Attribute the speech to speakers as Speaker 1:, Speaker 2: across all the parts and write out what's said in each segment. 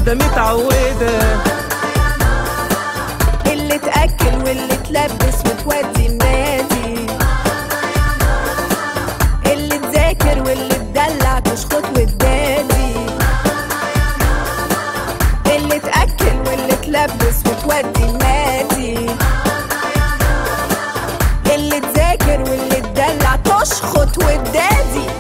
Speaker 1: واحدة متعودة
Speaker 2: اللي تأكل واللي تلبس وتودي النادي اللي تذاكر واللي تدلع تشخط وتدادي اللي تأكل واللي تلبس وتودي النادي اللي تذاكر واللي تدلع تشخط وتدادي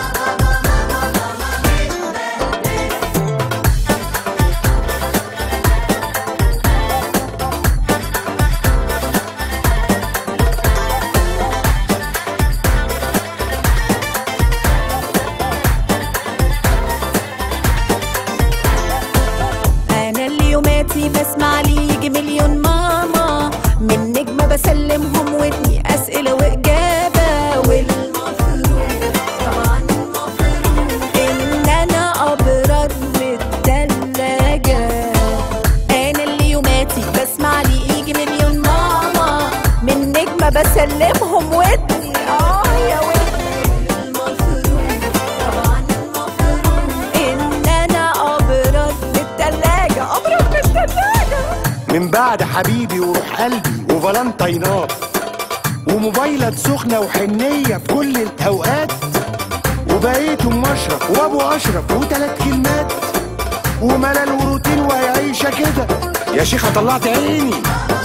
Speaker 2: انا اللي يوماتي بسمع لي يجي مليون ماما من نجمة بسلمهم ودني اسئلة واجابة والمفروض طبعا المفروض ان انا ابرد من التلاجة انا اللي يوماتي بسمع لي يجي مليون ماما من نجمة بسلمهم ودني اه يا ودني المفروض طبعا المفروض ان انا ابرد من التلاجة ابرد من التلاجة
Speaker 3: من بعد حبيبي وروح قلبي وفالنتينات وموبايلات سخنة وحنية في كل الأوقات وبقيت أم أشرف وأبو أشرف وتلات كلمات وملل وروتين وهي عيشة كده يا شيخة طلعت عيني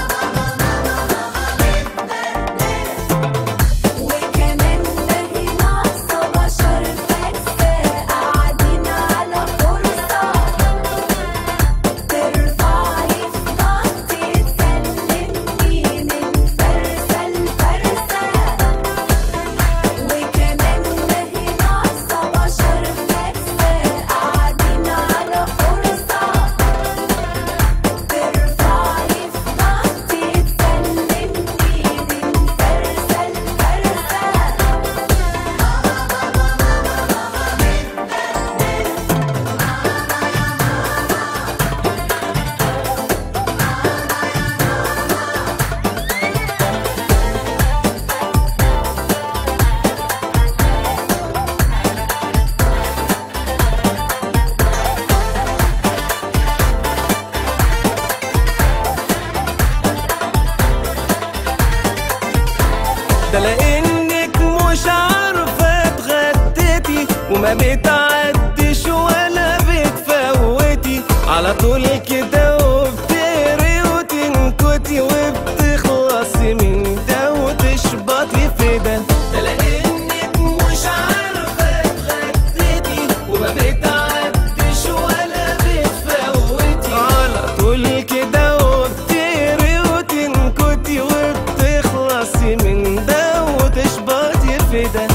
Speaker 2: وكمان باقي ناقصة بشر فاكسة قاعدين على فرصة ترفعي في ضغطي تسلمني من فرسة لفرسة وكمان باقي ناقصة بشر فاكسة قاعدين على فرصة ترفعي في ضغطي تسلمني من فرسة لفرسة
Speaker 1: ده لانك مش عارفة اتغديتي وما بتعديش ولا بتفوتي على طول كده وبتقري وتنكتي وبتخلصي من ده وتشبطي في ده ده لانك مش عارفة اتغديتي وما بتعديش ولا بتفوتي على طول كده وبتقري وتنكتي وبتخلصي من ده وتشبطي في ده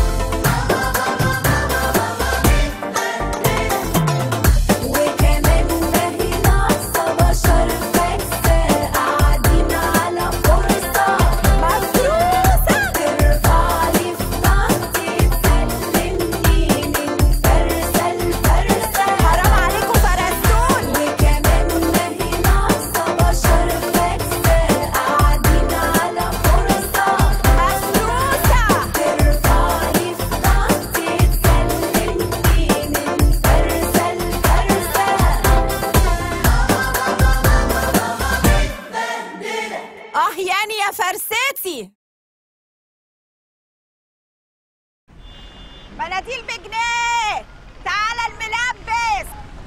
Speaker 2: وكمان باقي ناقصة بشر فاكسة قاعدين على فرصة مفروسة ترفعلي في ضغطي تسلمني من فرسة لفرسة حرام عليكم فرستون وكمان باقي ناقصة بشر فاكسة قاعدين على فرصة مفروسة ترفعلي في ضغطي تسلمني من فرسة لفرسة اه يعني يا فرستي مناديل بجنيه تعالى الملبس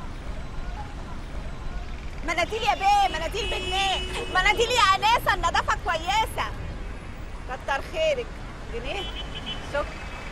Speaker 2: مناديل يا بيه مناديل بجنيه مناديل يا انسه النظافه كويسه كتر خيرك جنيه شكرا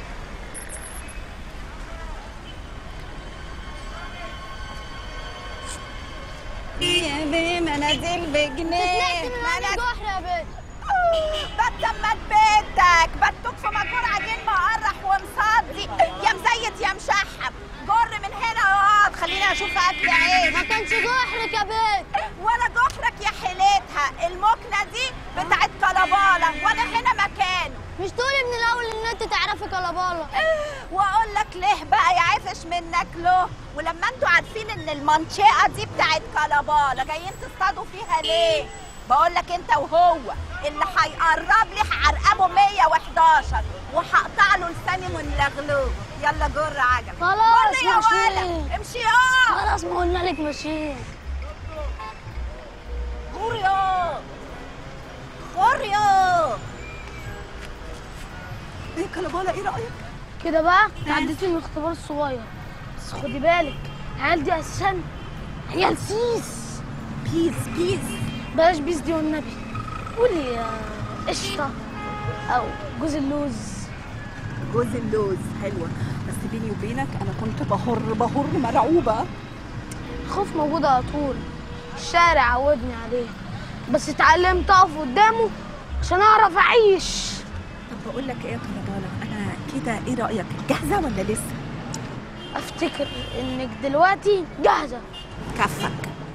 Speaker 2: يا بيه مناديل بجنيه مناديل
Speaker 4: جحر يا بنت
Speaker 2: بتمت بيتك بتوك في مجور عجين مقرح ومصدي يا مزيت يا مشحم جر من هنا اقعد خليني اشوف اكل عيش
Speaker 4: ما كانش جحرك يا بنت
Speaker 2: ولا جحرك يا حيلتها المكنه دي بتاعت كلباله وانا هنا مكانه
Speaker 4: مش تقولي من الاول ان انت تعرفي كلباله
Speaker 2: واقول لك ليه بقى يا عفش منك له ولما انتوا عارفين ان المنطقه دي بتاعت كلباله جايين تصطادوا فيها ليه بقول لك انت وهو اللي هيقرب لي هعرقبه 111 وهقطع له لساني ونلغلوه يلا جر عجل
Speaker 4: خلاص
Speaker 2: جر يا
Speaker 4: ماشيين.
Speaker 2: ولد امشي اه
Speaker 4: خلاص ما قلنا لك ماشيين
Speaker 2: خوريو ايه كلبالة ايه رأيك؟
Speaker 4: كده بقى عديتي من الاختبار الصغير بس خدي بالك العيال دي اساسا عيال سيس
Speaker 2: بيس بيس
Speaker 4: بلاش بيس دي والنبي قولي آه، قشطه او جوز اللوز
Speaker 2: جوز اللوز حلوة بس بيني وبينك انا كنت بهر بهر مرعوبة
Speaker 4: الخوف موجود على طول الشارع عودني عليه بس اتعلمت اقف قدامه عشان اعرف اعيش
Speaker 2: طب بقول لك ايه يا كلبالة انا كده ايه رأيك جاهزة ولا لسه؟
Speaker 4: افتكر انك دلوقتي جاهزه
Speaker 2: كفك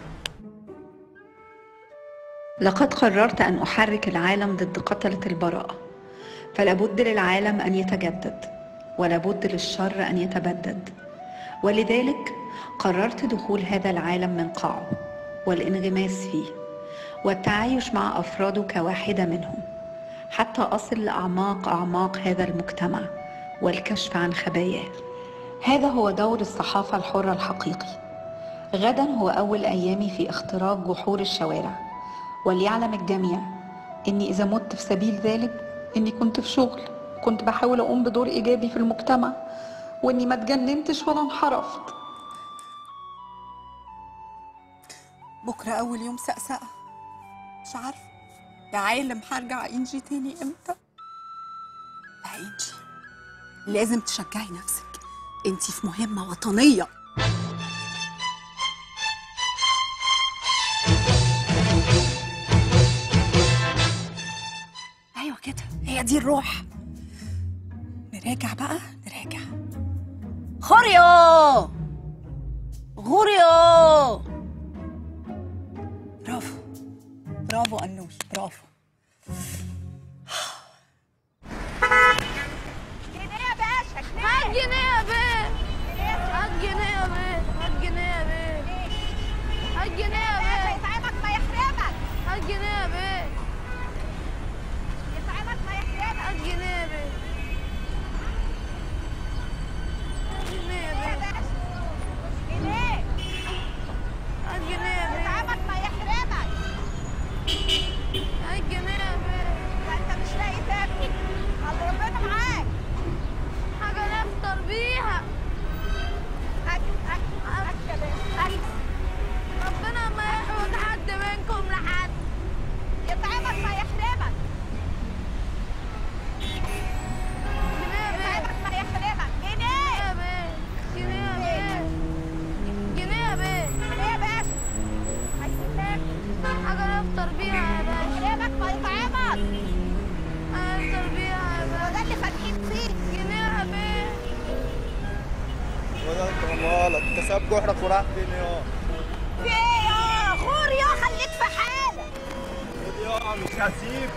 Speaker 5: لقد قررت أن أحرك العالم ضد قتلة البراءة فلابد للعالم أن يتجدد ولابد للشر أن يتبدد ولذلك قررت دخول هذا العالم من قاعه والانغماس فيه والتعايش مع أفراده كواحدة منهم حتى أصل لأعماق أعماق هذا المجتمع والكشف عن خباياه هذا هو دور الصحافة الحرة الحقيقي غدا هو أول أيامي في اختراق جحور الشوارع وليعلم الجميع إني إذا مت في سبيل ذلك إني كنت في شغل كنت بحاول أقوم بدور إيجابي في المجتمع وإني ما اتجننتش ولا انحرفت
Speaker 2: بكرة أول يوم سقسقة مش عارفة يا عالم هرجع إنجي تاني إمتى؟ يا إنجي لازم تشجعي نفسك انتي في مهمة وطنية أيوة كده هي دي الروح نراجع بقى نراجع خوريو غوريو برافو برافو أنوش برافو
Speaker 4: هات جنيه يا بيه هات جنيه يا بيه هات جنيه يا بيه هات جنيه يا بيه
Speaker 2: يتعبك ما يحرمك
Speaker 4: هات جنيه يا بيه
Speaker 2: يتعبك ما يحرمك
Speaker 4: هات جنيه يا بيه هات جنيه يا بيه
Speaker 2: جنيه
Speaker 4: هات جنيه يا بيه
Speaker 2: يتعبك ما يحرمك
Speaker 4: هات جنيه يا بيه
Speaker 2: ده انت مش لاقي تاكل الله ربنا معاك
Speaker 4: حاجة نفطر بيها
Speaker 2: اكل اكل اكل اكل
Speaker 4: ربنا ما يحوط حد منكم لحد
Speaker 2: يتعبك ما يحرمك
Speaker 4: جنيه يا بيه
Speaker 2: يتعبك ما يحرمك جنيه
Speaker 4: يا بيه جنيه يا بيه جنيه يا بيه
Speaker 2: جنيه يا باشا عايزين تاكل
Speaker 4: حاجة نفطر بيها يا باشا
Speaker 2: يحرمك ما يطعمك
Speaker 4: نفطر بيها يا
Speaker 2: هو ده
Speaker 4: باشا
Speaker 2: اللي فاتحين فيه
Speaker 4: جنيه يا بيه
Speaker 6: وده انت مالك انت ساب جحرك وراح فين يا
Speaker 2: في ايه يا خوريا خليك في حالك
Speaker 6: خد يا مش هسيب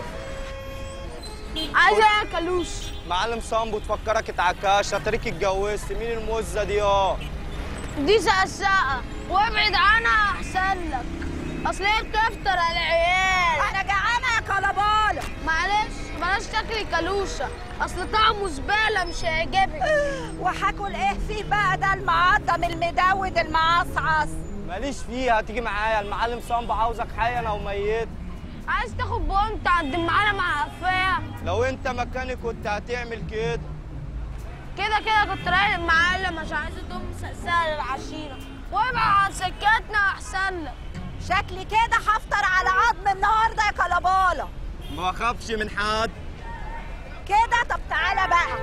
Speaker 4: عايزة ايه يا كلوش
Speaker 6: معلم صامبو تفكرك اتعكاش اتريك اتجوزت مين المزه دي يا
Speaker 4: دي سقسقة وابعد عنها احسن لك اصل هي بتفطر على العيال
Speaker 2: انا جعانه يا كلبالة
Speaker 4: معلش بلاش تاكلي كلوشة اصل طعمه زبالة مش هيعجبك
Speaker 2: وهاكل ايه فيه بقى ده المعضم المدود المعصعص
Speaker 6: ماليش فيها هتيجي معايا المعلم صامبو عاوزك حيا او ميت
Speaker 4: عايز تاخد بونت عند معانا مع قفاية
Speaker 6: لو انت مكاني كنت هتعمل كده
Speaker 4: كده كده كنت رايح المعلم عشان عايزة تقوم مسقسة للعشيرة وابعد عن سكتنا احسن لك
Speaker 2: شكلي كده هفطر على عظم النهارده يا كلبالة
Speaker 6: ما بخافش من حد
Speaker 2: كده طب تعالى بقى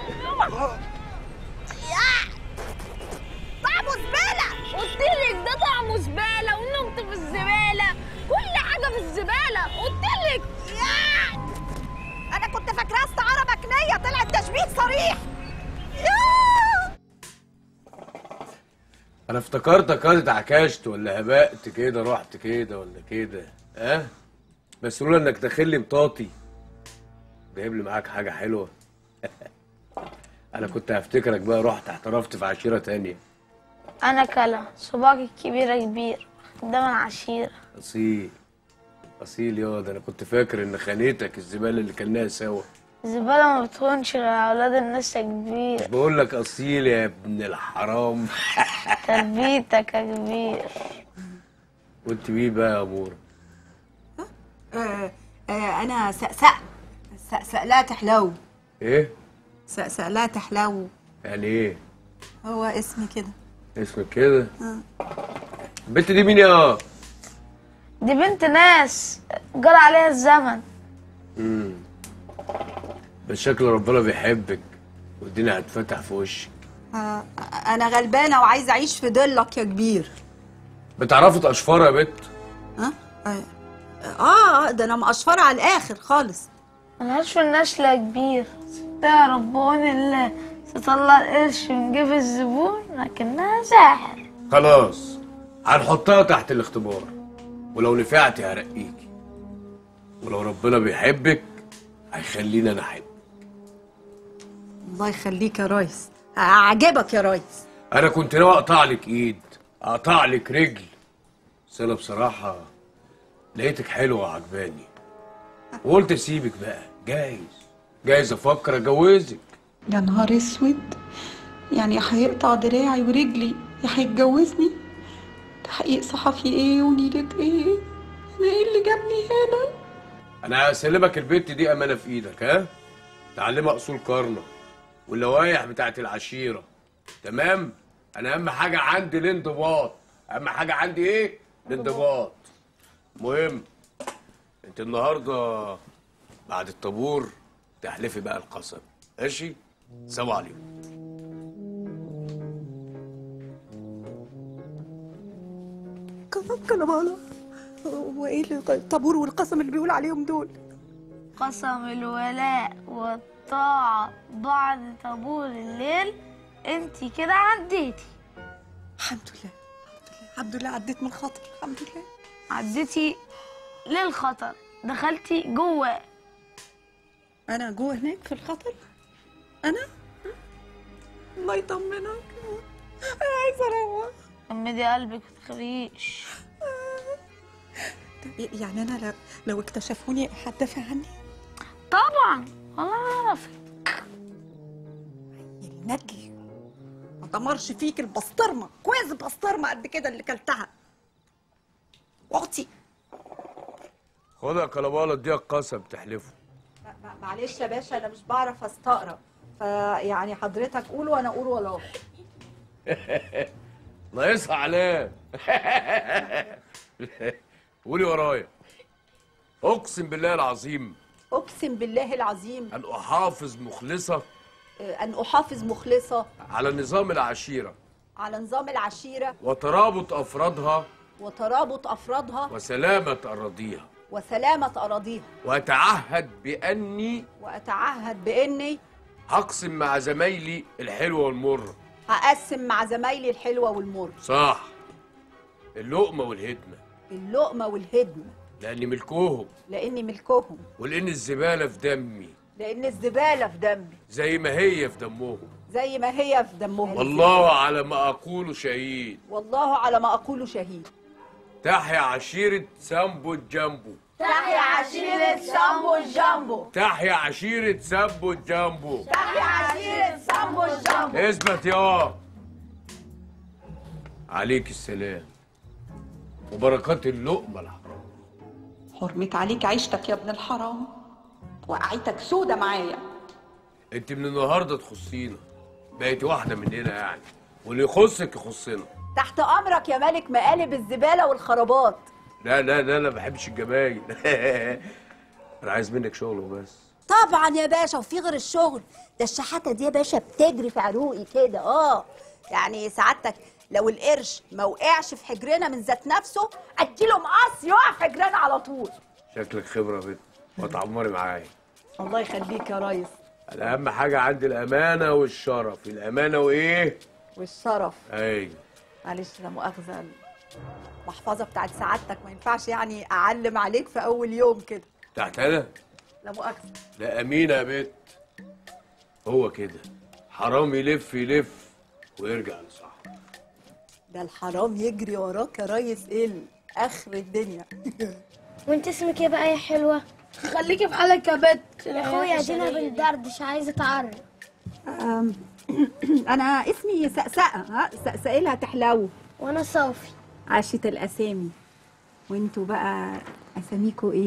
Speaker 2: يا طعمه زبالة
Speaker 4: قلت لك ده طعمه زبالة ونمت في الزبالة كل حاجة في الزبالة قلت لك
Speaker 2: يا انا كنت فاكراها استعارة مكنية طلعت تشبيه صريح يا
Speaker 7: انا افتكرتك قاعد اتعكشت ولا هبقت كده رحت كده ولا كده ها بس لولا انك داخل لي مطاطي جايب لي معاك حاجه حلوه انا كنت هفتكرك بقى رحت احترفت في عشيره تانية
Speaker 4: أنا كلا صباعي الكبيرة كبير قدام العشيرة
Speaker 7: اصيل اصيل يا ده انا كنت فاكر ان خانتك الزباله اللي كلناها سوا
Speaker 4: الزبالة ما بتكونش غير على أولاد الناس يا كبير
Speaker 7: بقول لك اصيل يا ابن الحرام
Speaker 4: تربيتك يا كبير
Speaker 7: وانت مين بقى يا امور
Speaker 2: آه آه انا سقسق سقسق لا تحلو
Speaker 7: ايه
Speaker 2: سقسق لا تحلو
Speaker 7: يعني ايه
Speaker 2: هو اسمي كده
Speaker 7: اسمك كده البنت دي مين يا
Speaker 4: دي بنت ناس جرى عليها الزمن
Speaker 7: امم بس شكل ربنا بيحبك والدنيا هتفتح في وشك
Speaker 2: آه انا غلبانه وعايزه اعيش في ضلك يا كبير
Speaker 7: بتعرفي تقشفري يا بت
Speaker 2: ها اه آه، ده انا مقشفره على الاخر خالص
Speaker 4: ملهاش في النشلة كبير ده ربون الله تطلع القرش من جيب الزبون لكنها ساحر
Speaker 7: خلاص هنحطها تحت الاختبار ولو نفعتي هرقيكي ولو ربنا بيحبك هيخليني انا احبك
Speaker 2: الله يخليك يا ريس عجبك يا ريس
Speaker 7: انا كنت ناوي اقطع لك ايد اقطع لك رجل بس انا بصراحه لقيتك حلوه وعجباني وقلت اسيبك بقى جايز جايز افكر اتجوزك
Speaker 8: يا نهار اسود يعني يا هيقطع دراعي ورجلي يا هيتجوزني تحقيق صحفي ايه ونيلة ايه انا ايه اللي جابني هنا
Speaker 7: انا هسلمك البنت دي امانه في ايدك ها تعلمها اصول قرنه واللوائح بتاعت العشيره تمام انا اهم حاجه عندي الانضباط اهم حاجه عندي ايه الانضباط مهم انت النهارده بعد الطابور تحلفي بقى القسم ماشي سلام عليكم
Speaker 2: كمان كلامانا هو ايه اللي الطابور والقسم اللي بيقول عليهم دول
Speaker 4: قسم الولاء والطاعة بعد طابور الليل انتي كده عديتي
Speaker 2: الحمد لله الحمد لله الحمد لله عديت من الخطر الحمد لله
Speaker 4: عديتي للخطر دخلتي جوه
Speaker 2: انا جوه هناك في الخطر انا الله يطمنك انا عايزه اروح
Speaker 4: امدي قلبك متخافيش
Speaker 2: طب يعني انا لو, لو اكتشفوني هتدافع عني
Speaker 4: طبعا والله اعرفك
Speaker 2: النجي ما دمرش فيك البسطرمه كويس بسطرمه قد كده اللي كلتها واختي
Speaker 7: خد يا كلباله اديها القسم تحلفه
Speaker 2: معلش يا باشا انا مش بعرف استقرا فيعني حضرتك قول وانا اقول وراه
Speaker 7: ناقصها علام قولي ورايا اقسم بالله العظيم
Speaker 2: اقسم بالله العظيم
Speaker 7: ان احافظ مخلصه
Speaker 2: ان احافظ مخلصه
Speaker 7: على نظام العشيره
Speaker 2: على نظام العشيره
Speaker 7: وترابط افرادها
Speaker 2: وترابط افرادها
Speaker 7: وسلامه اراضيها
Speaker 2: وسلامه اراضيها
Speaker 7: واتعهد باني
Speaker 2: واتعهد باني
Speaker 7: هقسم مع زمايلي الحلوه والمره
Speaker 2: هقسم مع زمايلي الحلوه والمر
Speaker 7: صح اللقمه والهدمه
Speaker 2: اللقمه والهدمه
Speaker 7: لاني ملكهم
Speaker 2: لاني ملكهم
Speaker 7: ولان الزباله في دمي
Speaker 2: لان الزباله في دمي
Speaker 7: زي ما هي في دمهم
Speaker 2: زي ما هي في دمهم
Speaker 7: والله على ما اقول شهيد
Speaker 2: والله على ما اقول شهيد
Speaker 7: تحيا عشيره سامبو الجامبو
Speaker 2: تحيا عشيرة سامبو الجامبو
Speaker 7: تحيا عشيره سامبو الجامبو
Speaker 2: تحيا عشيرة سامبو الجامبو
Speaker 7: اثبت يا عليك السلام وبركات اللقمه الحرام
Speaker 8: حرمت عليك عيشتك يا ابن الحرام وقعتك سودة معايا
Speaker 7: انت من النهارده تخصينا بقيتي واحده مننا يعني واللي يخصك يخصنا
Speaker 2: تحت امرك يا ملك مقالب الزباله والخرابات
Speaker 7: لا لا لا انا ما بحبش الجمايل انا عايز منك شغل وبس
Speaker 2: طبعا يا باشا وفي غير الشغل ده الشحاته دي يا باشا بتجري في عروقي كده اه يعني سعادتك لو القرش ما وقعش في حجرنا من ذات نفسه اديله مقص يقع في حجرنا على طول
Speaker 7: شكلك خبره يا بنت وتعمري معايا
Speaker 2: الله يخليك يا ريس
Speaker 7: انا اهم حاجه عندي الامانه والشرف الامانه وايه
Speaker 2: والشرف
Speaker 7: ايوه
Speaker 2: معلش لا مؤاخذه المحفظه بتاعت سعادتك ما ينفعش يعني اعلم عليك في اول يوم كده
Speaker 7: تحت انا
Speaker 2: لا مؤاخذه
Speaker 7: لا امينه يا بنت هو كده حرام يلف يلف ويرجع لصاحبه
Speaker 2: ده الحرام يجري وراك يا ريس ايه اخر الدنيا
Speaker 9: وانت اسمك ايه بقى يا حلوه
Speaker 4: خليكي في حالك يا بت
Speaker 9: يا اخويا دينا بندردش عايزه اتعرف
Speaker 2: أم، انا اسمي سقسقه ها سقسقلها تحلو
Speaker 9: وانا صافي
Speaker 2: عاشت الاسامي وانتوا بقى اساميكوا ايه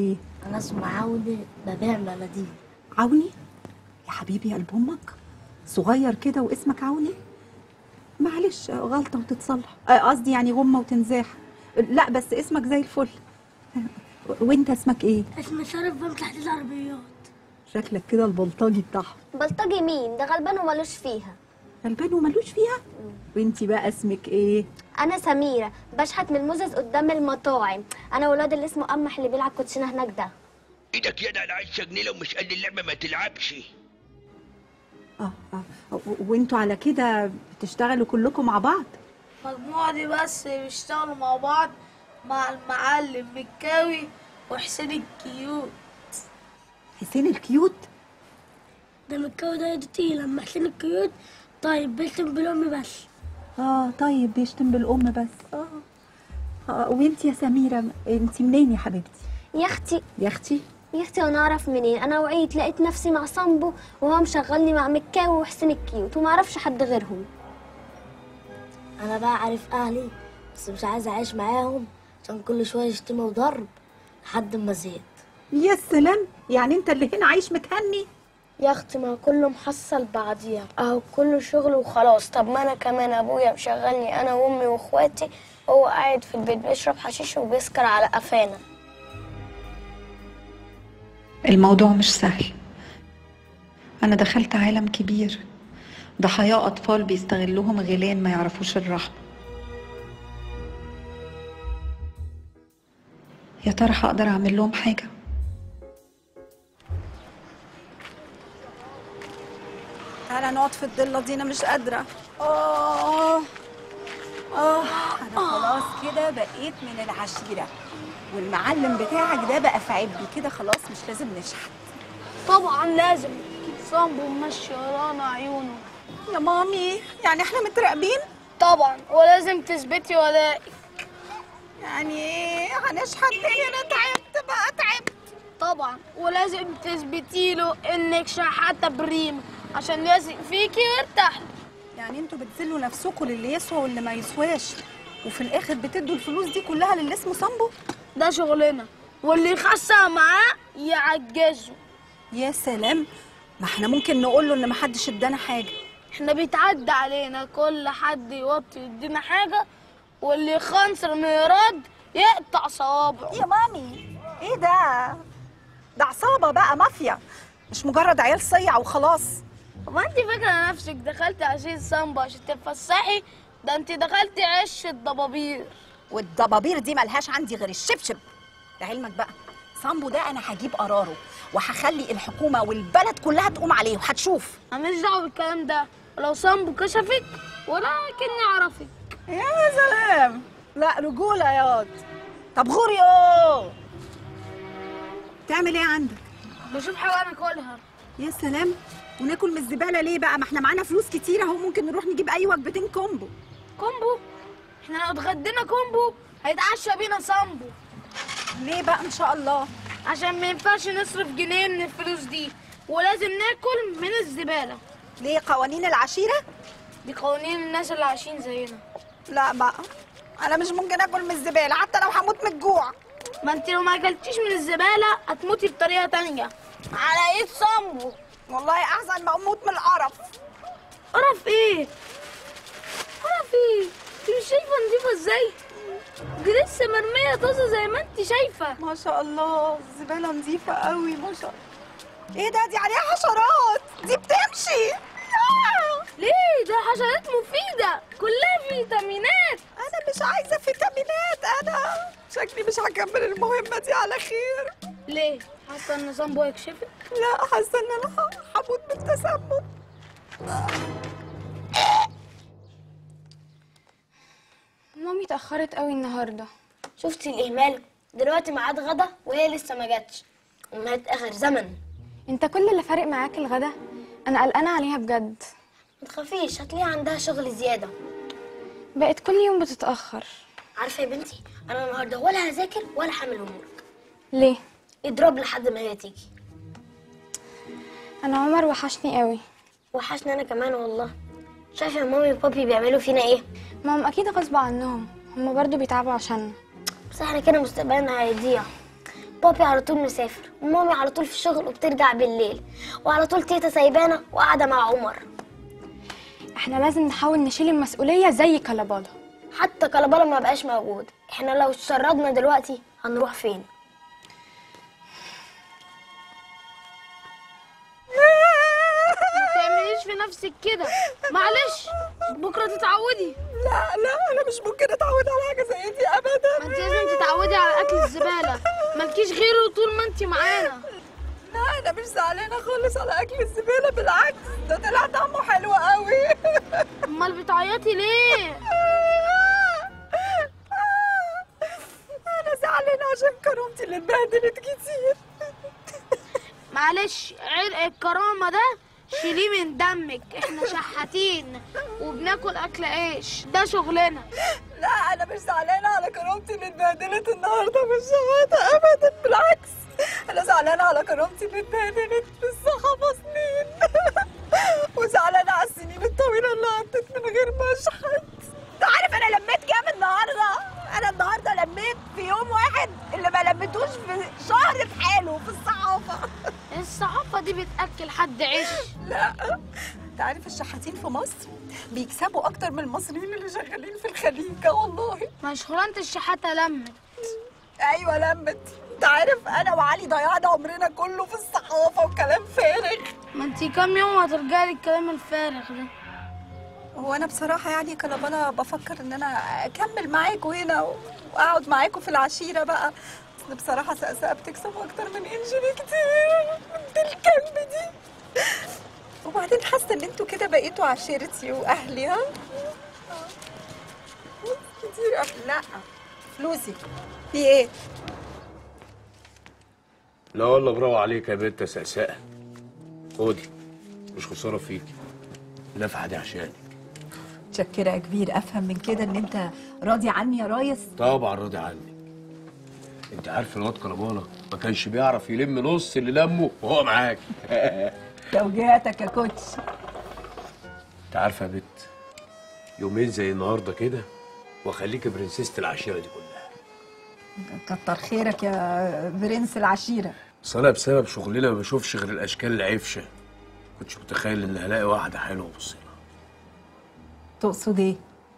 Speaker 9: انا اسمي عوني ببيع مناديل
Speaker 10: عوني يا حبيبي قلب امك صغير كده واسمك عوني معلش غلطه وتتصلح آه، قصدي يعني غمه وتنزاح لا بس اسمك زي الفل وانت اسمك ايه
Speaker 9: اسمي شرف بمسح العربيات
Speaker 10: شكلك كده البلطجي بتاعهم
Speaker 9: بلطجي مين ده غلبان ومالوش فيها
Speaker 10: غلبان وملوش فيها وانتي بقى اسمك ايه
Speaker 9: انا سميره بشحت من المزز قدام المطاعم انا والواد اللي اسمه قمح اللي بيلعب كوتشينه هناك ده
Speaker 11: ايدك يد على 10 جنيه لو مش قد اللعبه ما تلعبش
Speaker 10: اه اه و- وانتوا على كده بتشتغلوا كلكم مع بعض
Speaker 12: المجموعة دي بس بيشتغلوا مع بعض مع المعلم مكاوي وحسين الكيوت
Speaker 10: حسين الكيوت
Speaker 9: ده مكاوي ده يدتي لما حسين الكيوت طيب بيشتم بالام بس
Speaker 10: اه طيب بيشتم بالام بس اه, آه وانتي يا سميره انتي منين يا حبيبتي
Speaker 9: يا اختي
Speaker 10: يا اختي
Speaker 9: يا اختي وانا اعرف منين انا وعيت لقيت نفسي مع صامبو وهو مشغلني مع مكاوي وحسين الكيوت وما اعرفش حد غيرهم انا بقى عارف اهلي بس مش عايزه اعيش معاهم عشان كل شويه شتيمه وضرب لحد ما زهقت
Speaker 10: يا سلام يعني انت اللي هنا عايش متهني
Speaker 9: يا اختي ما كله محصل بعضيها اهو كله شغل وخلاص طب ما انا كمان ابويا مشغلني انا وامي واخواتي هو قاعد في البيت بيشرب حشيش وبيسكر على قفانا
Speaker 5: الموضوع مش سهل أنا دخلت عالم كبير ضحايا أطفال بيستغلوهم غيلان ما يعرفوش الرحمة يا ترى هقدر أعمل لهم حاجة
Speaker 10: تعالى نقعد في الضله دي انا مش قادره اه اه انا خلاص كده بقيت من العشيره والمعلم بتاعك ده بقى في عبي كده خلاص مش لازم نشحت
Speaker 12: طبعا لازم صامبو ممشي ورانا عيونه
Speaker 10: يا مامي يعني احنا متراقبين
Speaker 12: طبعا ولازم تثبتي ولائك
Speaker 10: يعني ايه هنشحت تاني انا تعبت بقى تعبت
Speaker 12: طبعا ولازم تثبتي له انك شحاته بريم عشان يثق فيكي ويرتاح لك.
Speaker 10: يعني انتوا بتذلوا نفسكم للي يسوى واللي ما يسواش وفي الاخر بتدوا الفلوس دي كلها للي اسمه صامبو
Speaker 12: ده شغلنا واللي يخسر معاه يعجزه
Speaker 10: يا سلام ما احنا ممكن نقول له ان ما حدش ادانا حاجه
Speaker 12: احنا بيتعدى علينا كل حد يوطي يدينا حاجه واللي يخنصر من يرد يقطع صوابعه
Speaker 10: يا مامي ايه ده ده عصابه بقى مافيا مش مجرد عيال صيع وخلاص
Speaker 12: هو انت فاكره نفسك دخلتي عشان سامبا عشان تتفسحي ده انت دخلتي عش الضبابير
Speaker 10: والضبابير دي ملهاش عندي غير الشبشب لعلمك بقى صامبو ده انا هجيب قراره وهخلي الحكومه والبلد كلها تقوم عليه وهتشوف
Speaker 12: انا ماليش دعوه بالكلام ده ولو سامبو كشفك ولا كني اعرفك
Speaker 10: يا سلام لا رجوله يا واد طب غوريو تعمل ايه عندك
Speaker 12: بشوف حاجه انا اكلها
Speaker 10: يا سلام وناكل من الزباله ليه بقى ما احنا معانا فلوس كتير اهو ممكن نروح نجيب اي وجبتين كومبو
Speaker 12: كومبو احنا لو اتغدينا كومبو هيتعشى بينا سامبو
Speaker 10: ليه بقى ان شاء الله
Speaker 12: عشان ما ينفعش نصرف جنيه من الفلوس دي ولازم ناكل من الزباله
Speaker 10: ليه قوانين العشيره
Speaker 12: دي قوانين الناس اللي عايشين زينا
Speaker 10: لا بقى انا مش ممكن اكل من الزباله حتى لو هموت من الجوع
Speaker 12: ما انت لو ما اكلتيش من الزباله هتموتي بطريقه تانية على ايد صامبو
Speaker 10: والله احسن ما اموت من القرف
Speaker 12: قرف ايه قرف ايه انت مش شايفه نضيفه ازاي دي لسه مرميه طازه زي ما انت شايفه
Speaker 10: ما شاء الله الزباله نظيفه قوي ما شاء الله ايه ده دي عليها حشرات دي بتمشي آه.
Speaker 12: ليه ده حشرات مفيده كلها فيتامينات
Speaker 10: انا مش عايزه فيتامينات انا شكلي مش هكمل المهمه دي على خير
Speaker 12: ليه حاسه ان صامبو يكشفك
Speaker 10: لا حاسه ان انا ه- هموت بالتسمم
Speaker 13: مامي اتأخرت قوي النهاردة
Speaker 9: شفتي الاهمال دلوقتي ميعاد غدا وهي لسه ما جاتش امهات اخر زمن
Speaker 13: انت كل اللي فارق معاك الغدا انا قلقانة عليها بجد
Speaker 9: ما تخافيش هتلاقيها عندها شغل زياده
Speaker 13: بقت كل يوم بتتأخر
Speaker 9: عارفه يا بنتي انا النهارده ولا هذاكر ولا هعمل هومورك
Speaker 13: ليه
Speaker 9: اضرب لحد ما هي تيجي
Speaker 13: انا عمر وحشني قوي
Speaker 9: وحشني انا كمان والله شايفه مامي وبابي بيعملوا فينا ايه
Speaker 13: ما هم اكيد غصب عنهم هم برضو بيتعبوا عشاننا
Speaker 9: بس احنا كده مستقبلنا هيضيع بابي على طول مسافر ومامي على طول في الشغل وبترجع بالليل وعلى طول تيتا سايبانا وقاعده مع عمر
Speaker 13: احنا لازم نحاول نشيل المسؤولية زي كلبالة
Speaker 9: حتى كلبالة ما بقاش موجود احنا لو اتشردنا دلوقتي هنروح فين
Speaker 12: ما تعمليش في نفسك كده معلش بكره تتعودي
Speaker 10: لا لا انا مش ممكن اتعود على حاجه زي دي ابدا
Speaker 12: ما انت لازم تتعودي على اكل الزباله مالكيش غيره طول ما انت معانا
Speaker 10: لا انا مش زعلانه خالص على اكل الزباله بالعكس ده طلع طعمه حلو قوي
Speaker 12: امال بتعيطي ليه
Speaker 10: انا زعلانه عشان كرامتي اللي اتبهدلت كتير
Speaker 12: معلش عرق الكرامه ده شيليه من دمك احنا شحاتين وبناكل اكل عيش ده شغلنا
Speaker 10: لا انا مش زعلانه على كرامتي اللي اتبهدلت النهارده مش شغاله ابدا بالعكس انا زعلانه على كرامتي اللي اتبهدلت في الصحافه سنين وزعلانه على السنين الطويله اللي عدت من غير مشهد انت عارف انا لميت كام النهارده انا النهارده لميت في يوم واحد اللي ما لميتوش في شهر بحاله في الصحافه
Speaker 12: الصحافه دي بتاكل حد عيش
Speaker 10: لا انت عارف الشحاتين في مصر بيكسبوا اكتر من المصريين اللي شغالين في الخليج آه والله
Speaker 12: ما شغلانه الشحاته لمت
Speaker 10: ايوه لمت انت عارف انا وعلي ضيعنا عمرنا كله في الصحافه وكلام فارغ
Speaker 12: ما انت كام يوم هترجعي الكلام الفارغ ده
Speaker 10: هو انا بصراحه يعني كلبانه بفكر ان انا اكمل معاكوا هنا واقعد معاكوا في العشيره بقى بس بصراحه سقسقه بتكسب اكتر من انجلي كتير بنت الكلب دي وبعدين حاسه ان انتوا كده بقيتوا عشيرتي واهلي ها كتير أهل. لا فلوسي في ايه
Speaker 7: لا والله برافو عليك يا بنت سقساء خدي مش خساره فيكي النفحه دي عشانك
Speaker 10: متشكرة يا كبير افهم من كده ان انت راضي عني يا ريس
Speaker 7: طبعا راضي عنك انت عارف الواد كربانه ما كانش بيعرف يلم نص اللي لمه وهو معاك
Speaker 10: توجيهاتك يا كوتش
Speaker 7: انت عارفه يا بت يومين زي النهارده كده واخليك برنسيسة العشيره دي كلها
Speaker 10: كتر خيرك يا برنس العشيرة
Speaker 7: بس انا بسبب شغلنا ما بشوفش غير الاشكال العفشه كنتش متخيل ان هلاقي واحده حلوه ابص لها
Speaker 10: تقصد ايه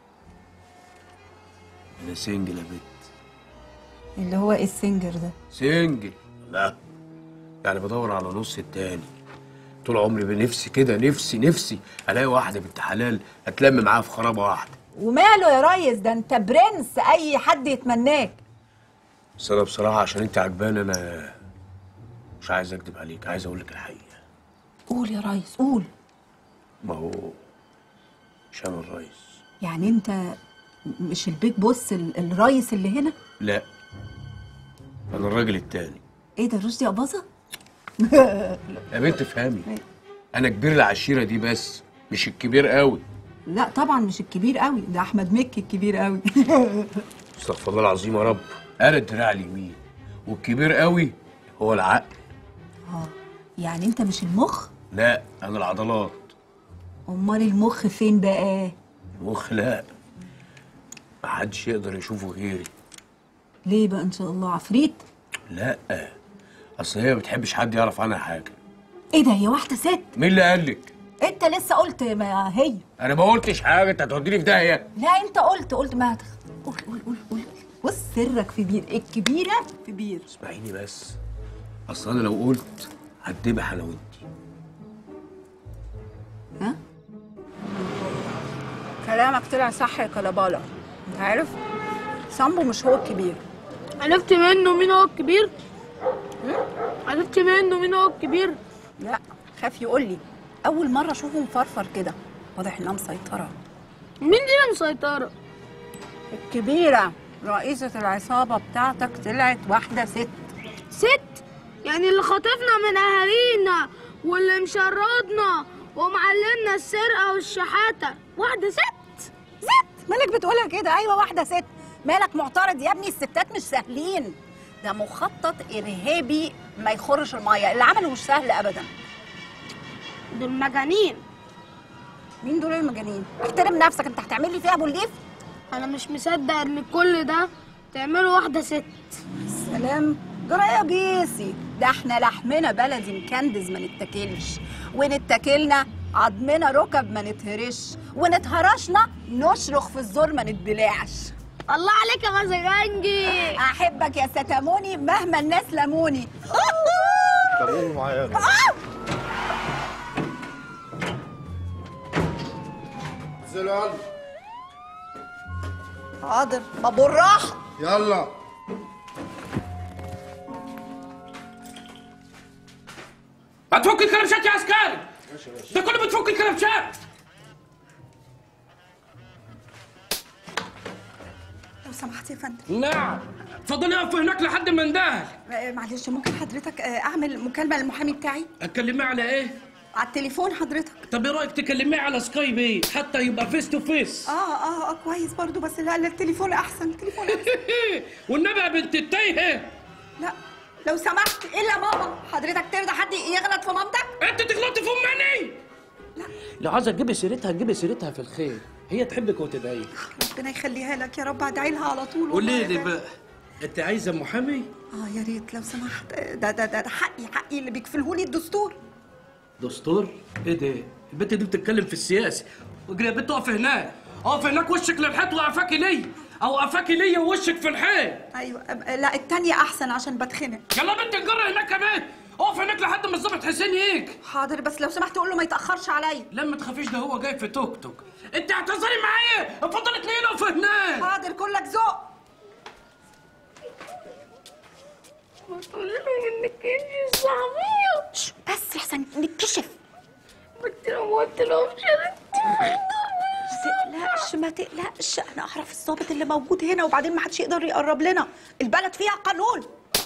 Speaker 7: انا سنجل يا بت
Speaker 10: اللي هو ايه السنجر ده
Speaker 7: سنجل لا يعني بدور على نص التاني طول عمري بنفسي كده نفسي نفسي الاقي واحده بنت حلال اتلم معاها في خرابه واحده
Speaker 10: وماله يا ريس ده انت برنس اي حد يتمناك
Speaker 7: بس انا بصراحه عشان انت عجباني انا مش عايز اكدب عليك عايز اقول لك الحقيقه
Speaker 10: قول يا ريس قول
Speaker 7: ما هو مش انا الرئيس
Speaker 10: يعني انت مش البيج بوس ال- الريس اللي هنا
Speaker 7: لا انا الراجل التاني
Speaker 10: ايه ده رشدي اباظه
Speaker 7: يا بنت افهمي انا كبير العشيره دي بس مش الكبير قوي
Speaker 10: لا طبعا مش الكبير قوي ده احمد مكي الكبير قوي
Speaker 7: استغفر الله العظيم يا رب انا الدراع اليمين والكبير قوي هو العقل
Speaker 10: اه يعني انت مش المخ
Speaker 7: لا انا العضلات
Speaker 10: امال المخ فين بقى
Speaker 7: المخ لا محدش يقدر يشوفه غيري
Speaker 10: ليه بقى ان شاء الله عفريت
Speaker 7: لا اصل هي ما بتحبش حد يعرف عنها حاجه
Speaker 10: ايه ده هي واحده ست
Speaker 7: مين اللي قال لك
Speaker 10: انت لسه قلت ما هي
Speaker 7: انا ما قلتش حاجه انت هتوديني في داهيه
Speaker 10: لا انت قلت قلت ما هتخ... قول قول قول قول بص سرك في بير الكبيره في بير
Speaker 7: اسمعيني بس اصل انا لو قلت هتذبح انا وانت
Speaker 10: ها كلامك طلع صح يا كلبالة انت عارف سامبو مش هو الكبير
Speaker 12: عرفت منه مين هو الكبير عرفت منه مين هو الكبير
Speaker 10: لا خاف يقول لي اول مره اشوفه مفرفر كده واضح انها مسيطره
Speaker 12: مين دي اللي مسيطره
Speaker 10: الكبيره رئيسه العصابه بتاعتك طلعت واحده ست
Speaker 12: ست يعني اللي خاطفنا من اهالينا واللي مشردنا ومعلمنا السرقه والشحاته واحده ست
Speaker 10: ست مالك بتقولها كده ايوه واحده ست مالك معترض يا ابني الستات مش سهلين ده مخطط ارهابي ما يخرش الميه اللي عمله مش سهل ابدا
Speaker 12: دول مجانين
Speaker 10: مين دول المجانين احترم نفسك انت هتعمل لي فيها ابو الليف
Speaker 12: انا مش مصدق ان كل ده تعمله واحده ست
Speaker 10: سلام جرايه جيسي ده احنا لحمنا بلدي مكندز ما نتاكلش ونتاكلنا عضمنا ركب ما نتهرش ونتهرشنا نشرخ في الزور ما نتبلعش
Speaker 12: الله عليك يا مزاجنجي
Speaker 10: احبك يا ستاموني مهما الناس لموني
Speaker 3: طب قوموا معايا يلا. انزلوا يلا
Speaker 10: حاضر ما بالراحه
Speaker 3: يلا
Speaker 14: ما تفك الكلبشات يا عسكري ده كله بتفك الكلبشات
Speaker 10: لو سمحت يا فندم
Speaker 14: نعم اتفضلي اقف هناك لحد ما اندهل
Speaker 10: آه، معلش ممكن حضرتك آه، اعمل مكالمه للمحامي بتاعي
Speaker 14: اتكلمي على ايه
Speaker 10: على التليفون حضرتك
Speaker 14: طب ايه رايك تكلميه على سكايب ايه حتى يبقى فيس تو فيس
Speaker 10: اه اه اه كويس برضو بس لا لا التليفون احسن التليفون احسن
Speaker 14: والنبي يا بنت التايهه
Speaker 10: لا لو سمحت الا ماما حضرتك ترضى حد يغلط في مامتك
Speaker 14: انت تغلطي في امي لو عايزه تجيبي سيرتها تجيبي سيرتها في الخير هي تحبك وتدعي لك
Speaker 10: ربنا يخليها لك يا رب ادعي لها على طول
Speaker 14: قولي
Speaker 10: والله
Speaker 14: لي
Speaker 10: يا
Speaker 14: بقى انت عايزه محامي
Speaker 10: اه يا ريت لو سمحت ده ده ده, ده حقي حقي اللي بيكفلهولي الدستور
Speaker 14: دستور ايه ده البنت دي بتتكلم في السياسي واجري يا بنت اقف هناك اقف هناك وشك للحيط وقفاكي ليا او قفاكي ليا ووشك في الحيط
Speaker 10: ايوه أم- لا التانية احسن عشان بتخنق
Speaker 14: يلا بنت نجري هناك كمان اقف هناك لحد ما الظابط حسين يجي
Speaker 10: حاضر بس لو سمحت قول له ما يتاخرش عليا
Speaker 14: لا ما تخافيش ده هو جاي في توك توك انت اعتذري معايا اتفضل اتنين اقف هناك
Speaker 10: حاضر كلك ذوق
Speaker 12: ما تقولي لهم انك انت صاحبيه
Speaker 10: بس احسن نتكشف
Speaker 12: ما انت لو ما قلتلهمش
Speaker 10: ما تقلقش ما تقلقش انا اعرف الضابط اللي موجود هنا وبعدين ما حدش يقدر يقرب لنا البلد فيها قانون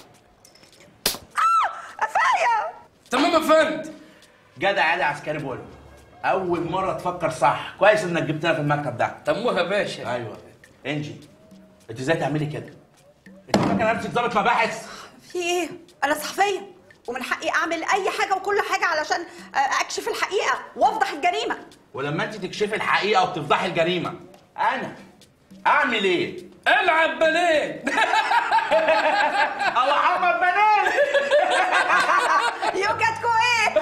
Speaker 10: اه قفايا
Speaker 14: تمام يا فندم
Speaker 15: جدع عادي عسكري بقول اول مره تفكر صح كويس انك جبتنا في المكتب ده
Speaker 14: تموها باشا
Speaker 15: ايوه انجي انت ازاي تعملي كده انت فاكره نفسك ضابط مباحث
Speaker 10: في ايه انا صحفيه ومن حقي اعمل اي حاجه وكل حاجه علشان آه، اكشف الحقيقه وافضح الجريمه
Speaker 15: ولما انت تكشفي الحقيقه وتفضحي الجريمه انا اعمل ايه
Speaker 14: العب باليه
Speaker 15: او احمد بنات
Speaker 10: يوجدكوا ايه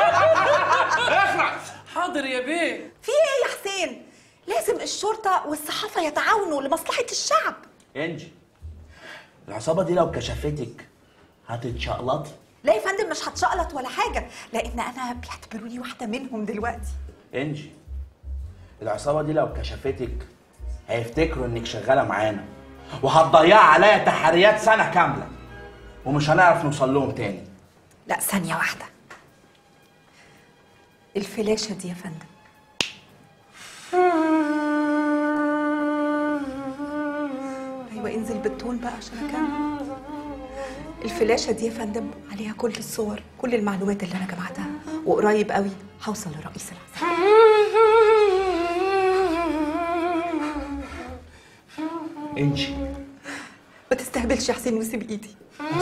Speaker 14: اخرس حاضر يا بيه
Speaker 10: في ايه يا حسين لازم الشرطه والصحافه يتعاونوا لمصلحه الشعب
Speaker 15: انجي العصابه دي لو كشفتك هتتشقلطي
Speaker 10: لا يا فندم مش هتشقلط ولا حاجه لان انا بيعتبروني واحده منهم دلوقتي
Speaker 15: انجي العصابه دي لو كشفتك هيفتكروا انك شغاله معانا وهتضيع عليا تحريات سنه كامله ومش هنعرف نوصل لهم تاني
Speaker 10: لا ثانيه واحده الفلاشه دي يا فندم ايوه انزل بالتون بقى عشان اكمل الفلاشه دي يا فندم عليها كل الصور كل المعلومات اللي انا جمعتها وقريب قوي هوصل لرئيس العسكر
Speaker 15: انجي
Speaker 10: ما تستهبلش يا حسين وسيب ايدي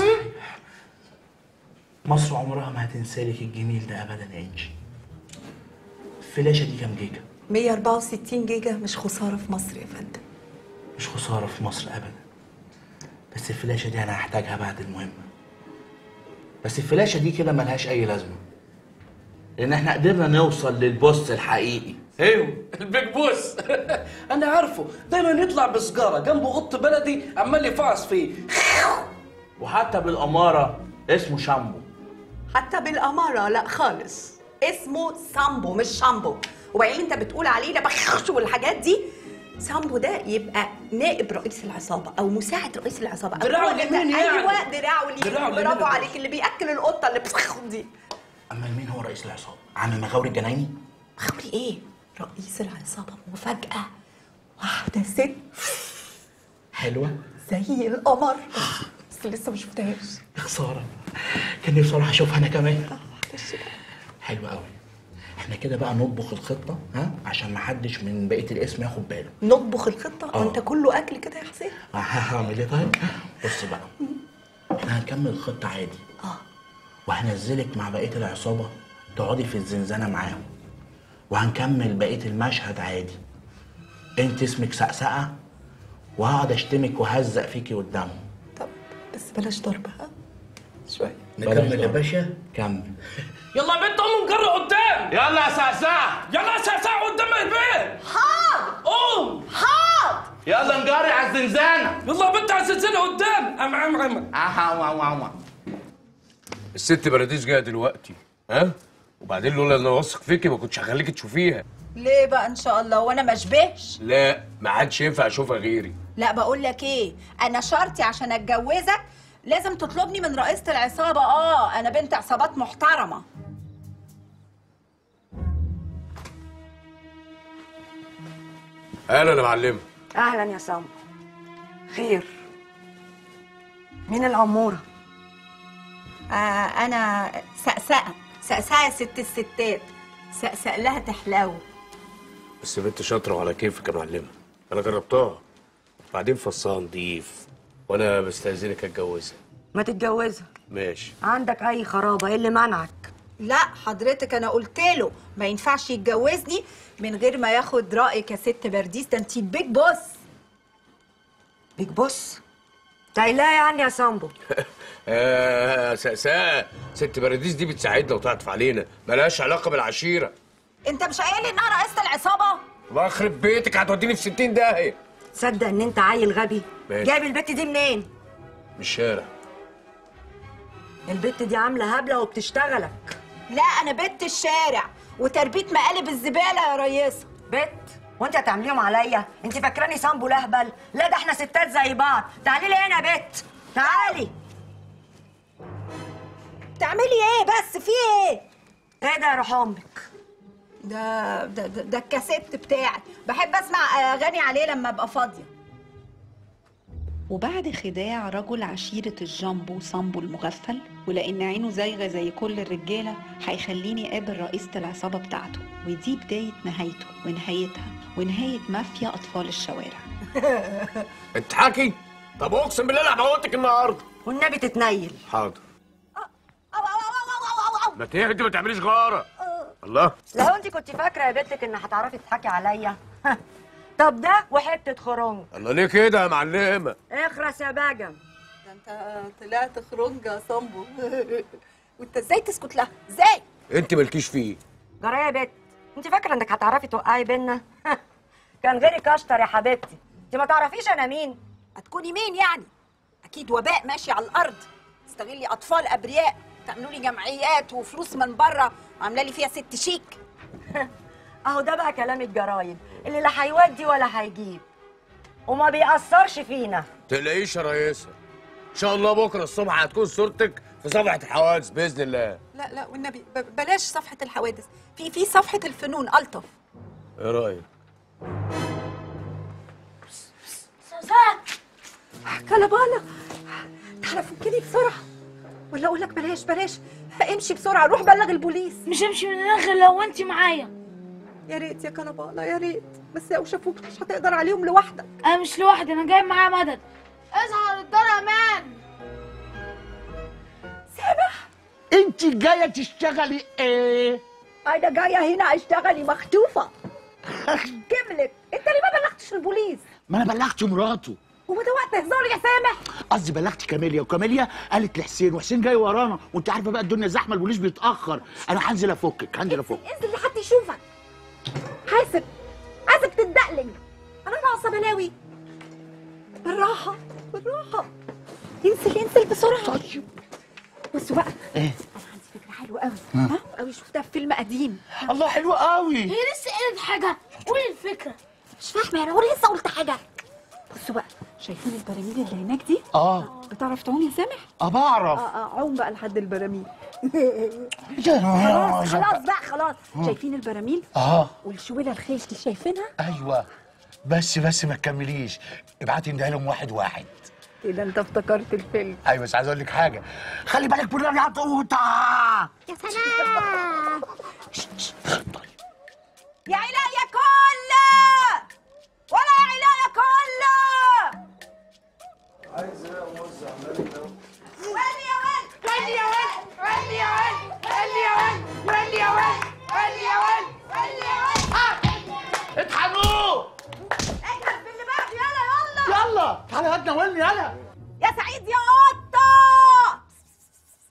Speaker 15: مصر عمرها ما هتنسالك الجميل ده ابدا يا انجي الفلاشه دي كام جيجا
Speaker 10: 164 جيجا مش خساره في مصر يا فندم
Speaker 15: مش خساره في مصر ابدا بس الفلاشه دي انا هحتاجها بعد المهمه بس الفلاشه دي كده ملهاش اي لازمه لان احنا قدرنا نوصل للبوست الحقيقي
Speaker 14: ايوه البيج بوس انا عارفه دايما يطلع بسجاره جنبه قط بلدي عمال يفعص فيه
Speaker 15: وحتى بالاماره اسمه شامبو
Speaker 10: حتى بالاماره لا خالص اسمه سامبو مش شامبو وبعدين انت بتقول عليه ده بخش والحاجات دي سامبو ده يبقى نائب رئيس العصابه او مساعد رئيس العصابه أو
Speaker 14: دراعه
Speaker 10: هو ده-
Speaker 14: اليمين يعني.
Speaker 10: ايوه دراعه اليمين
Speaker 14: دراعه اليمين
Speaker 10: برافو
Speaker 14: يا
Speaker 10: عليك اللي بياكل القطه اللي بتخ دي
Speaker 15: اما مين هو رئيس العصابه عم مغاوري الجنايني
Speaker 10: مخولي ايه رئيس العصابه مفاجاه واحده ست
Speaker 15: حلوه
Speaker 10: زي القمر بس لسه ما شفتهاش
Speaker 15: يا خساره كان نفسي اروح اشوفها انا كمان حلوه قوي احنا كده بقى نطبخ الخطه ها عشان ما حدش من بقيه الاسم ياخد باله
Speaker 10: نطبخ الخطه
Speaker 15: آه.
Speaker 10: وانت كله اكل كده يا حسين
Speaker 15: هعمل ايه طيب بص بقى احنا هنكمل الخطه عادي
Speaker 10: اه
Speaker 15: وهنزلك مع بقيه العصابه تقعدي في الزنزانه معاهم وهنكمل بقيه المشهد عادي انت اسمك سقسقه وهقعد اشتمك وهزق فيكي قدامهم
Speaker 10: بس بلاش ضرب ها
Speaker 15: شوية نكمل يا باشا كمل
Speaker 14: يلا يا بنت قوم نجري قدام
Speaker 15: يلا يا سعسع
Speaker 14: يلا يا سعسع قدام البيت
Speaker 2: حاضر
Speaker 14: قوم
Speaker 2: حاضر
Speaker 15: يلا نجري على الزنزانة
Speaker 14: يلا يا بنت على الزنزانة قدام ام ام ام
Speaker 15: اه
Speaker 7: الست بلديس جايه دلوقتي ها وبعدين لولا ان انا واثق فيكي ما كنتش هخليكي تشوفيها
Speaker 10: ليه بقى ان شاء الله وانا ما اشبهش
Speaker 7: لا ما عادش ينفع اشوفها غيري
Speaker 10: لا بقول لك ايه انا شرطي عشان اتجوزك لازم تطلبني من رئيسة العصابة اه انا بنت عصابات محترمة
Speaker 7: اهلا يا معلمه
Speaker 16: اهلا يا سامو خير مين الاموره
Speaker 10: آه انا سقسقة سقسقة يا ست الستات سقسق لها تحلو
Speaker 7: بس بنت شاطره وعلى كيفك يا معلمه انا جربتها بعدين فصها نضيف وانا بستاذنك اتجوزها
Speaker 16: ما تتجوزها
Speaker 7: ماشي
Speaker 16: عندك اي خرابه ايه اللي منعك
Speaker 10: لا حضرتك انا قلت له ما ينفعش يتجوزني من غير ما ياخد رايك يا ست برديس ده انتي البيج بوس
Speaker 16: بيج بوس تايلاه يعني يا سامبو
Speaker 7: آه سقساء ست برديس دي بتساعدنا وتعطف علينا ملهاش علاقه بالعشيره
Speaker 10: انت مش قايل لي انها رئيسة العصابة
Speaker 7: الله يخرب بيتك هتوديني في 60 داهيه
Speaker 16: تصدق ان انت عيل غبي
Speaker 7: ماشي.
Speaker 16: جايب البت دي منين
Speaker 7: من الشارع
Speaker 16: البت دي عامله هبله وبتشتغلك
Speaker 10: لا انا بنت الشارع وتربيه مقالب الزباله يا ريسه
Speaker 16: بت وانت هتعمليهم عليا انت فاكراني سامبو لهبل لا ده احنا ستات زي بعض تعالي لي هنا يا بت تعالي
Speaker 10: تعملي ايه بس في ايه
Speaker 16: ايه ده يا روح امك
Speaker 10: ده ده ده, ده الكاسيت بتاعي بحب اسمع اغاني عليه لما ابقى فاضيه
Speaker 5: وبعد خداع رجل عشيرة الجامبو صامبو المغفل ولأن عينه زايغة زي كل الرجالة هيخليني أقابل رئيسة العصابة بتاعته ودي بداية نهايته ونهايتها ونهاية مافيا أطفال الشوارع
Speaker 7: انت حكي طب اقسم بالله انا هموتك النهارده
Speaker 16: والنبي تتنيل
Speaker 7: حاضر ما تهدي ما تعمليش غاره الله
Speaker 16: لو انت كنت فاكره يا بنتك ان هتعرفي تضحكي عليا طب ده وحته خرنج
Speaker 7: الله ليه كده يا معلمه
Speaker 16: اخرس يا باجم
Speaker 10: ده انت طلعت خرنجه يا صامبو وانت ازاي تسكت لها ازاي
Speaker 7: انت مالكيش فيه
Speaker 16: جرايه يا بت انت فاكره انك هتعرفي توقعي بينا كان غيرك اشطر يا حبيبتي انت ما تعرفيش انا مين
Speaker 10: هتكوني مين يعني اكيد وباء ماشي على الارض استغلي اطفال ابرياء تعملوا لي جمعيات وفلوس من بره وعامله لي فيها ست شيك
Speaker 16: اهو ده بقى كلام الجرايد اللي لا هيودي ولا هيجيب وما بيأثرش فينا
Speaker 7: تلاقيش يا ريسه ان شاء الله بكره الصبح هتكون صورتك في صفحه الحوادث باذن الله
Speaker 10: لا لا والنبي ب- بلاش صفحه الحوادث في في صفحه الفنون الطف
Speaker 7: ايه رايك
Speaker 10: كلبانه تعالى فكني بسرعه ولا اقول لك بلاش بلاش امشي بسرعه روح بلغ البوليس
Speaker 12: مش همشي من هنا غير لو انت معايا
Speaker 10: يا ريت يا كلبانه يا ريت بس لو شافوك مش هتقدر عليهم لوحدك
Speaker 12: انا مش لوحدي انا جايب معايا مدد اظهر الدار امان
Speaker 3: انت جايه تشتغلي ايه
Speaker 10: انا جايه هنا اشتغلي مخطوفه كملت انت ليه ما بلغتش البوليس
Speaker 3: ما انا بلغت مراته
Speaker 10: هو ده وقت هزار يا سامح
Speaker 3: قصدي بلغت كاميليا وكاميليا قالت لحسين وحسين جاي ورانا وانت عارفه بقى الدنيا زحمه البوليس بيتاخر انا هنزل افكك هنزل افك
Speaker 10: انزل لحد يشوفك حاسب حاسب تدقلج انا ناقصه بلاوي بالراحه بالراحه انزل انزل بسرعه طيب بصوا بقى
Speaker 3: ايه
Speaker 10: انا عندي فكره حلوه قوي
Speaker 3: ها؟
Speaker 10: ها قوي شفتها في فيلم قديم
Speaker 3: الله حلوه قوي
Speaker 12: هي لسه قالت حاجه قولي الفكره
Speaker 10: مش فاهمه انا هو لسه قلت حاجه بصوا بقى شايفين البراميل اللي هناك دي
Speaker 3: اه
Speaker 10: بتعرف تعوم يا سامح
Speaker 3: اه بعرف
Speaker 10: اه اه عوم بقى لحد البراميل
Speaker 3: يا
Speaker 10: خلاص
Speaker 3: زبق.
Speaker 10: خلاص بقى خلاص
Speaker 3: آه.
Speaker 10: شايفين البراميل
Speaker 3: اه
Speaker 10: والشويله الخيش دي شايفينها
Speaker 3: ايوه بس بس ما تكمليش ابعتي نديها لهم واحد واحد
Speaker 10: كده انت افتكرت الفيلم
Speaker 3: ايوه بس عايز اقول لك حاجه خلي بالك من يا طوطه
Speaker 10: يا سلام يا علاء يا كله ولا يا علاء يا كله
Speaker 1: عايز ايه اوزع مالك ده
Speaker 10: ولي يا ولد
Speaker 12: ولي يا ولد ولي يا ولد ولي يا ولد ولي يا ولد ولي يا ولد ولي يا ولد
Speaker 3: اطحنوه
Speaker 10: اجهز باللي بعد يلا يلا
Speaker 3: يلا تعالى هاتنا ولني يلا
Speaker 10: يا سعيد يا قطه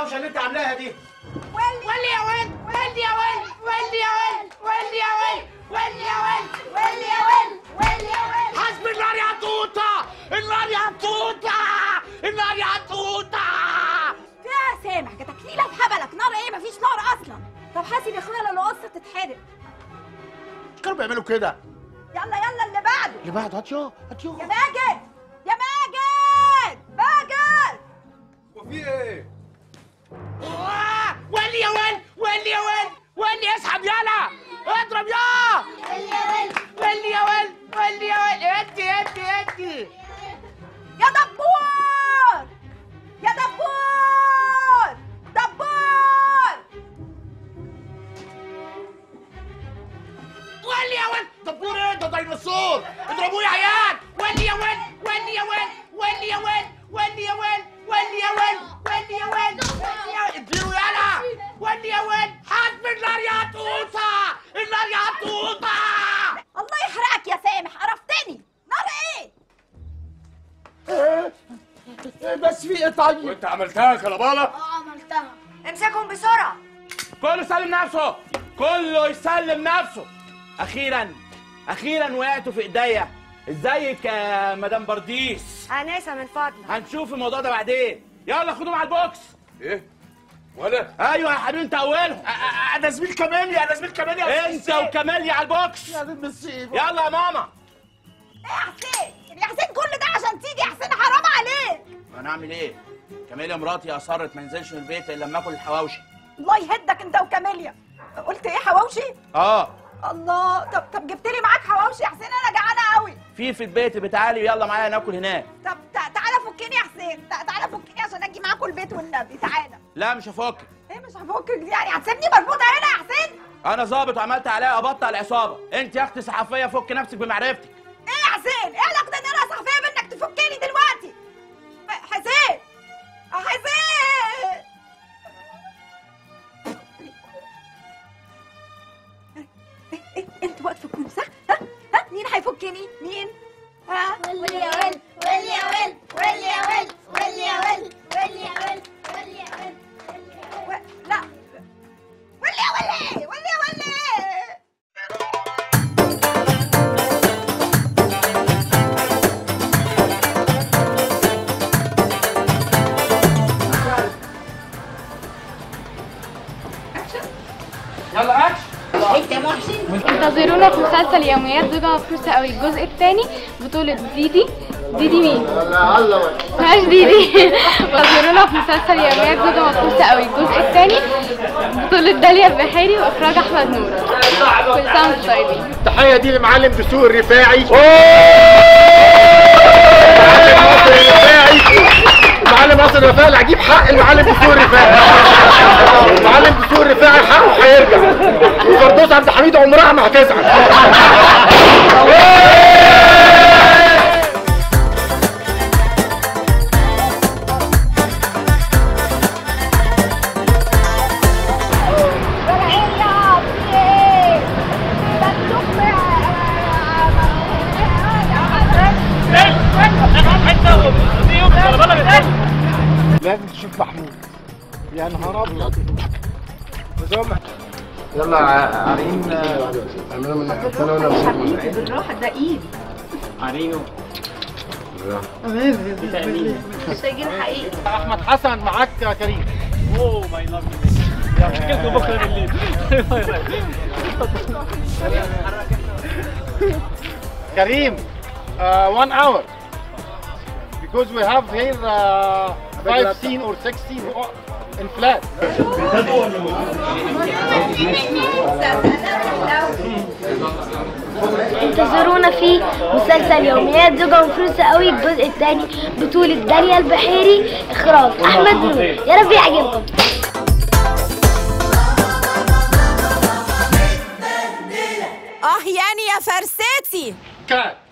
Speaker 15: الدوشه اللي انت عاملاها دي
Speaker 17: ولي يا ولد ولي يا ولد ولي يا ولد ولي يا ولد ولي يا ولد ولي يا ولد ولي يا ولد
Speaker 15: حسب النار يا توته النار يا توته النار يا توته
Speaker 10: يا سامح كتكليله في هبلك نار ايه مفيش نار اصلا طب حاسب يا اخويا لو القصه تتحرق
Speaker 3: كانوا بيعملوا كده
Speaker 10: يلا يلا اللي بعده
Speaker 3: اللي بعده هاتيو هاتيو
Speaker 10: يا ماجد يا ماجد ماجد
Speaker 1: وفي ايه؟
Speaker 15: ولي يا ولد ولي يا ولد ولي اسحب يلا اضرب يا
Speaker 17: ولي يا ولد ولي يا ولد ولي يا ولد ادي ادي ادي
Speaker 10: يا دبور يا دبور دبور
Speaker 15: ولي يا ولد دبور ايه ده ديناصور اضربوه يا عيال
Speaker 17: ولي يا ولد ولي يا ولد ولي يا ولد ولي يا ولد ولي يا ولد ولي يا ولد ولي يا ولد
Speaker 15: اديله يلا
Speaker 17: ولي يا ولد
Speaker 15: حسب النار يا توته النار يا توته
Speaker 10: الله يحرقك يا سامح عرفتني نار ايه
Speaker 15: بس في ايه طيب
Speaker 7: وانت عملتها يا كلبالة
Speaker 17: اه عملتها
Speaker 16: امسكهم بسرعه
Speaker 15: كله يسلم نفسه كله يسلم نفسه اخيرا اخيرا وقعتوا في ايديا ازيك يا مدام برديس
Speaker 16: انسه من فضلك
Speaker 15: هنشوف الموضوع ده بعدين يلا خدهم على البوكس
Speaker 7: ايه ولا
Speaker 15: ايوه يا حبيبي انت اولهم
Speaker 3: انا زميل كمالي انا زميل كمالي يا
Speaker 15: انت وكمالي على البوكس
Speaker 3: يا دي المصيبه
Speaker 15: يلا يا ماما
Speaker 10: ايه يا حسين يا حسين كل ده عشان تيجي يا حسين حرام عليك
Speaker 15: هنعمل ايه كماليا مراتي اصرت ما ينزلش من البيت الا لما اكل الحواوشي
Speaker 10: الله يهدك انت وكاميليا قلت ايه حواوشي
Speaker 15: اه
Speaker 10: الله طب طب جبت لي معاك حواوشي يا حسين انا جعانه قوي
Speaker 15: في في البيت بتعالي يلا معايا ناكل هناك
Speaker 10: طب تع- تعالى فكني يا حسين تع- تعالى فكني عشان اجي معاكم البيت والنبي تعالى
Speaker 15: لا مش هفك
Speaker 10: ايه مش هفكك دي يعني هتسيبني مربوطه هنا يا حسين
Speaker 15: انا ظابط وعملت عليها ابطل العصابه انت يا اختي صحفيه فك نفسك بمعرفتك
Speaker 10: ايه يا حسين ايه علاقه ان انا صحفيه بانك تفكني دلوقتي ح- حسين آه، حسين إيه، إيه، انت واقف في الكوم صح ها ها مين هيفكني مين ها
Speaker 17: ولي يا ولد ولي يا ولد ولي يا ولد ولي يا ولد ولي يا ولد ولي يا ولد
Speaker 10: و- لا ولي يا ولي ولي يا ولي
Speaker 15: يلا اكشن
Speaker 17: انت محسن
Speaker 13: انتظرونا في مسلسل يوميات زوجة مفروسة قوي الجزء الثاني بطولة ديدي ديدي مين؟ مش ديدي انتظرونا في مسلسل يوميات زوجة مفروسة قوي الجزء الثاني بطولة داليا البحيري واخراج احمد نور كل سنة وانتم طيبين
Speaker 3: تحيه دي لمعلم دسوق الرفاعي معلم ناصر الرفاعي اللي هجيب حق المعلم دسوق الرفاعي معلم دسوق الرفاعي حقه هيرجع وفردوس عبد الحميد عمرها ما هتزعل لازم تشوف محمود يا نهار ابيض نظام يلا عرين اعملوا من انا ولا
Speaker 10: حبيبي بالراحه ده ايدي
Speaker 3: عرينو
Speaker 10: التسجيل حقيقي
Speaker 3: احمد حسن معاك يا كريم اوه ماي لاف يا مشكلته بكره بالليل كريم uh, one hour because we have here uh, five scene or six scene in flat
Speaker 9: انتظرونا في مسلسل يوميات زوجة مفروسة قوي الجزء الثاني بطولة داليا البحيري اخراج احمد نور يا رب يعجبكم
Speaker 2: اه يعني يا فرستي
Speaker 3: كات